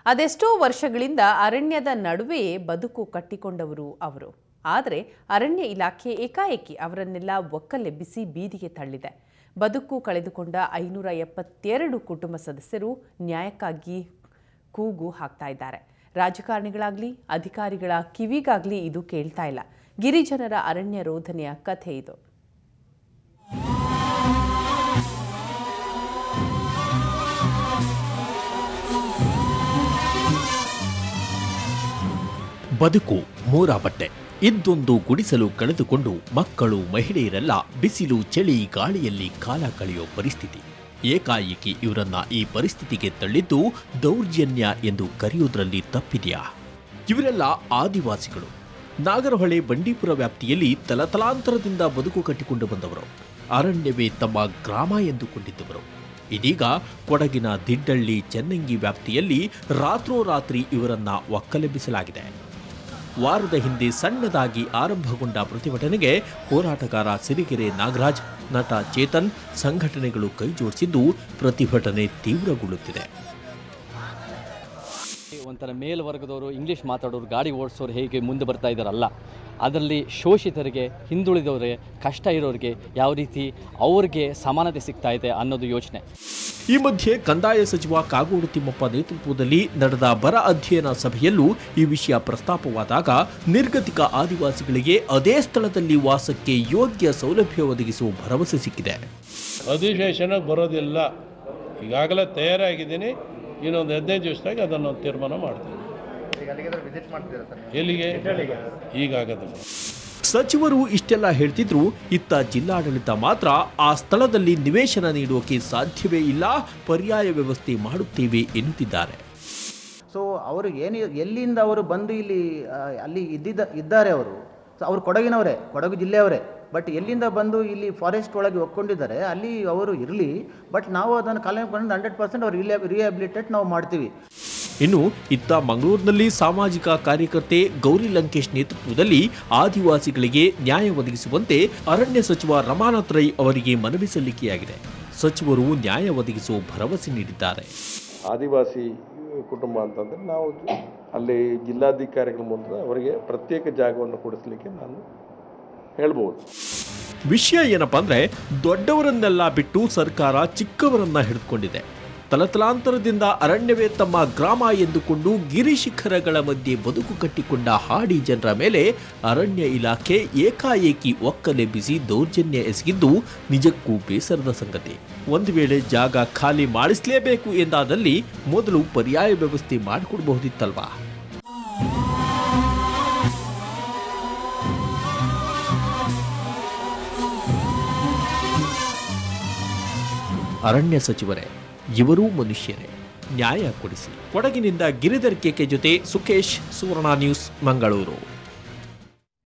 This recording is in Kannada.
ಅದೆಷ್ಟೋ ವರ್ಷಗಳಿಂದ ಅರಣ್ಯದ ನಡುವೆಯೇ ಬದುಕು ಕಟ್ಟಿಕೊಂಡವರು ಅವರು ಆದರೆ ಅರಣ್ಯ ಇಲಾಖೆ ಏಕಾಏಕಿ ಅವರನ್ನೆಲ್ಲ ಒಕ್ಕಲೆಬ್ಬಿಸಿ ಬೀದಿಗೆ ತಳ್ಳಿದೆ ಬದುಕು ಕಳೆದುಕೊಂಡ ಐನೂರ ಎಪ್ಪತ್ತೆರಡು ಕುಟುಂಬ ಸದಸ್ಯರು ನ್ಯಾಯಕ್ಕಾಗಿ ಕೂಗು ಹಾಕ್ತಾ ಇದ್ದಾರೆ ರಾಜಕಾರಣಿಗಳಾಗ್ಲಿ ಅಧಿಕಾರಿಗಳ ಕಿವಿಗಾಗ್ಲಿ ಇದು ಕೇಳ್ತಾ ಇಲ್ಲ ಗಿರಿಜನರ ಅರಣ್ಯ ರೋಧನೆಯ ಕಥೆ ಇದು ಬದುಕು ಮೂರ ಬಟ್ಟೆ ಇದ್ದೊಂದು ಗುಡಿಸಲು ಕಳೆದುಕೊಂಡು ಮಕ್ಕಳು ಮಹಿಳೆಯರೆಲ್ಲ ಬಿಸಿಲು ಚಳಿ ಗಾಳಿಯಲ್ಲಿ ಕಾಲ ಕಳೆಯೋ ಪರಿಸ್ಥಿತಿ ಏಕಾಏಕಿ ಇವರನ್ನ ಈ ಪರಿಸ್ಥಿತಿಗೆ ತಳ್ಳಿದ್ದು ದೌರ್ಜನ್ಯ ಎಂದು ಕರೆಯುವುದರಲ್ಲಿ ತಪ್ಪಿದೆಯಾ ಇವರೆಲ್ಲ ಆದಿವಾಸಿಗಳು ನಾಗರಹೊಳೆ ಬಂಡೀಪುರ ವ್ಯಾಪ್ತಿಯಲ್ಲಿ ತಲತಲಾಂತರದಿಂದ ಬದುಕು ಕಟ್ಟಿಕೊಂಡು ಬಂದವರು ಅರಣ್ಯವೇ ತಮ್ಮ ಗ್ರಾಮ ಎಂದುಕೊಂಡಿದ್ದವರು ಇದೀಗ ಕೊಡಗಿನ ದಿಡ್ಡಳ್ಳಿ ಚೆನ್ನಂಗಿ ವ್ಯಾಪ್ತಿಯಲ್ಲಿ ರಾತ್ರೋರಾತ್ರಿ ಇವರನ್ನ ಒಕ್ಕಲೆಬ್ಬಿಸಲಾಗಿದೆ ವಾರದ ಹಿಂದೆ ಸಣ್ಣದಾಗಿ ಆರಂಭಗೊಂಡ ಪ್ರತಿಭಟನೆಗೆ ಹೋರಾಟಗಾರ ಸಿರಿಗೆರೆ ನಾಗರಾಜ್ ನಟ ಚೇತನ್ ಸಂಘಟನೆಗಳು ಕೈಜೋಡಿಸಿದ್ದು ಪ್ರತಿಭಟನೆ ತೀವ್ರಗೊಳ್ಳುತ್ತಿದೆ ಒಂಥರ ಮೇಲ್ವರ್ಗದವರು ಇಂಗ್ಲೀಷ್ ಮಾತಾಡೋರು ಗಾಡಿ ಓಡಿಸೋರು ಹೇಗೆ ಮುಂದೆ ಬರ್ತಾ ಇದ್ದಾರಲ್ಲ ಅದರಲ್ಲಿ ಶೋಷಿತರಿಗೆ ಹಿಂದುಳಿದವರಿಗೆ ಕಷ್ಟ ಇರೋರಿಗೆ ಯಾವ ರೀತಿ ಅವ್ರಿಗೆ ಸಮಾನತೆ ಸಿಗ್ತಾ ಇದೆ ಅನ್ನೋದು ಯೋಚನೆ ಈ ಮಧ್ಯೆ ಕಂದಾಯ ಸಚಿವ ಕಾಗೋಡು ತಿಮ್ಮಪ್ಪ ನೇತೃತ್ವದಲ್ಲಿ ನಡೆದ ಬರ ಅಧ್ಯಯನ ಸಭೆಯಲ್ಲೂ ಈ ವಿಷಯ ಪ್ರಸ್ತಾಪವಾದಾಗ ನಿರ್ಗತಿಕ ಆದಿವಾಸಿಗಳಿಗೆ ಅದೇ ಸ್ಥಳದಲ್ಲಿ ವಾಸಕ್ಕೆ ಯೋಗ್ಯ ಸೌಲಭ್ಯ ಒದಗಿಸುವ ಭರವಸೆ ಸಿಕ್ಕಿದೆ ಅಧಿವೇಶನಕ್ಕೆ ಬರೋದಿಲ್ಲ ಈಗಾಗಲೇ ತಯಾರಾಗಿದ್ದೀನಿ ಇನ್ನೊಂದು ಹದಿನೈದು ದಿವಸದಾಗ ಅದನ್ನು ತೀರ್ಮಾನ ಮಾಡ್ತೀನಿ ಎಲ್ಲಿಗೆ ಈಗಾಗೋದಿಲ್ಲ ಸಚಿವರು ಇಷ್ಟೆಲ್ಲ ಹೇಳ್ತಿದ್ರು ಇತ್ತ ಜಿಲ್ಲಾಡಳಿತ ಮಾತ್ರ ಆ ಸ್ಥಳದಲ್ಲಿ ನಿವೇಶನ ನೀಡೋಕೆ ಸಾಧ್ಯವೇ ಇಲ್ಲ ಪರ್ಯಾಯ ವ್ಯವಸ್ಥೆ ಮಾಡುತ್ತೇವೆ ಎನ್ನುತ್ತಿದ್ದಾರೆ ಸೊ ಅವರು ಏನು ಎಲ್ಲಿಂದ ಅವರು ಬಂದು ಇಲ್ಲಿ ಆ, ಅಲ್ಲಿ ಇದ್ದಿದ್ದ ಇದ್ದಾರೆ ಅವರು ಸೊ ಅವರು ಕೊಡಗಿನವರೇ ಕೊಡಗು ಜಿಲ್ಲೆಯವರೇ ಬಟ್ ಎಲ್ಲಿಂದ ಬಂದು ಇಲ್ಲಿ ಫಾರೆಸ್ಟ್ ಒಳಗೆ ಒಕ್ಕೊಂಡಿದ್ದಾರೆ ಅಲ್ಲಿ ಅವರು ಇರಲಿ ಬಟ್ ನಾವು ಅದನ್ನು ಕಾಲ ಹಂಡ್ರೆಡ್ ಪರ್ಸೆಂಟ್ ಅವ್ರು ರಿಲೇ ರಿಹ್ಯಾಬಿಲಿಟೇಟ್ ನಾವು ಮಾಡ್ತೀವಿ ಇನ್ನು ಇತ್ತ ಮಂಗಳೂರಿನಲ್ಲಿ ಸಾಮಾಜಿಕ ಕಾರ್ಯಕರ್ತೆ ಗೌರಿ ಲಂಕೇಶ್ ನೇತೃತ್ವದಲ್ಲಿ ಆದಿವಾಸಿಗಳಿಗೆ ನ್ಯಾಯ ಒದಗಿಸುವಂತೆ ಅರಣ್ಯ ಸಚಿವ ರಮಾನಾಥ್ ರೈ ಅವರಿಗೆ ಮನವಿ ಸಲ್ಲಿಕೆಯಾಗಿದೆ ಸಚಿವರು ನ್ಯಾಯ ಒದಗಿಸುವ ಭರವಸೆ ನೀಡಿದ್ದಾರೆ ಆದಿವಾಸಿ ಕುಟುಂಬ ಅಂತಂದರೆ ನಾವು ಅಲ್ಲಿ ಜಿಲ್ಲಾಧಿಕಾರಿಗಳ ಮೂಲಕ ಅವರಿಗೆ ಪ್ರತ್ಯೇಕ ಜಾಗವನ್ನು ಕೊಡಿಸ್ಲಿಕ್ಕೆ ನಾನು ಹೇಳ್ಬೋದು ವಿಷಯ ಏನಪ್ಪಾ ಅಂದ್ರೆ ದೊಡ್ಡವರನ್ನೆಲ್ಲ ಬಿಟ್ಟು ಸರ್ಕಾರ ಚಿಕ್ಕವರನ್ನ ಹಿಡಿದುಕೊಂಡಿದೆ ತಲತಲಾಂತರದಿಂದ ಅರಣ್ಯವೇ ತಮ್ಮ ಗ್ರಾಮ ಎಂದುಕೊಂಡು ಗಿರಿಶಿಖರಗಳ ಮಧ್ಯೆ ಬದುಕು ಕಟ್ಟಿಕೊಂಡ ಹಾಡಿ ಜನರ ಮೇಲೆ ಅರಣ್ಯ ಇಲಾಖೆ ಏಕಾಏಕಿ ಒಕ್ಕಲೆಬ್ಬಿಸಿ ದೌರ್ಜನ್ಯ ಎಸಗಿದ್ದು ನಿಜಕ್ಕೂ ಬೇಸರದ ಸಂಗತಿ ಒಂದು ವೇಳೆ ಜಾಗ ಖಾಲಿ ಮಾಡಿಸಲೇಬೇಕು ಎಂದಾದಲ್ಲಿ ಮೊದಲು ಪರ್ಯಾಯ ವ್ಯವಸ್ಥೆ ಮಾಡಿಕೊಡಬಹುದಿತ್ತಲ್ವಾ ಅರಣ್ಯ ಸಚಿವರೇ ಇವರೂ ಮನುಷ್ಯರೇ ನ್ಯಾಯ ಕೊಡಿಸಿ ಕೊಡಗಿನಿಂದ ಗಿರಿಧರ್ ಕೆಕೆ ಜೊತೆ ಸುಖೇಶ್ ಸುವರ್ಣ ನ್ಯೂಸ್ ಮಂಗಳೂರು